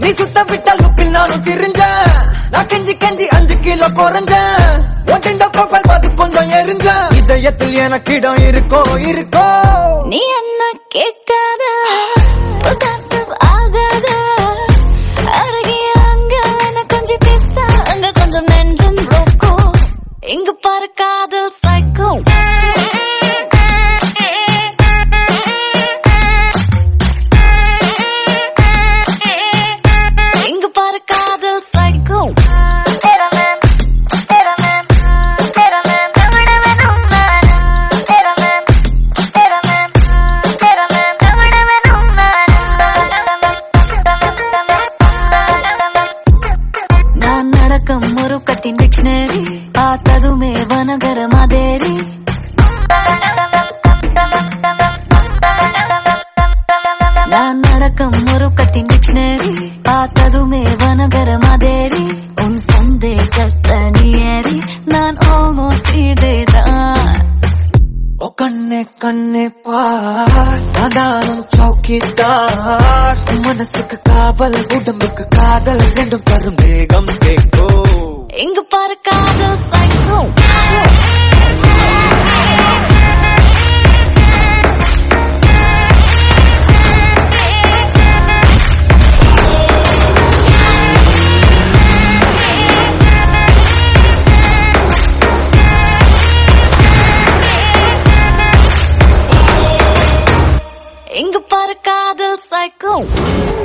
நீ சுத்த விட்டால் லுப்பில் நானும் திரிஞ்சேன் நான் கெஞ்சி கெஞ்சி அஞ்சு கிலோ குறைஞ்சேன் ஒன்றிண்ட ப்ரொஃபைல் பார்த்து கொஞ்சம் எரிஞ்சேன் இதயத்தில் எனக்கு இடம் இருக்கோ இருக்கோ நீ என்ன கேட்காத possessive ஆகாத அருகே அங்க என்ன கொஞ்சம் பேச அங்க கொஞ்சம் நெஞ்சம் ரோக்கோ இங்க பாரு காதல் சைக்கோ இங்க பாரு காதல் சைக்கோ நான் நடக்கும் முருக்கத்தின் டிக்ஷனரி பார்த்ததுமே வனகர மாதேரி நான் நடக்கும் முருக்கத்தின் டிக்ஷனரி பார்த்ததுமே வனகர மாதேரி உன் சந்தேகத்தை நீரி நான் ஆல்மோஸ்ட் இதேதான் ஓ கண்ணே கண்ணே பார் அதானும் சௌக்கிதார் மனசுக்கு காவல் உடம்புக்கு காதல் ரெண்டும் தரும் வேகம் கேக்கோ இங்க பாரு காதல் சைக்கோ இங்க பாரு காதல் சைக்கோ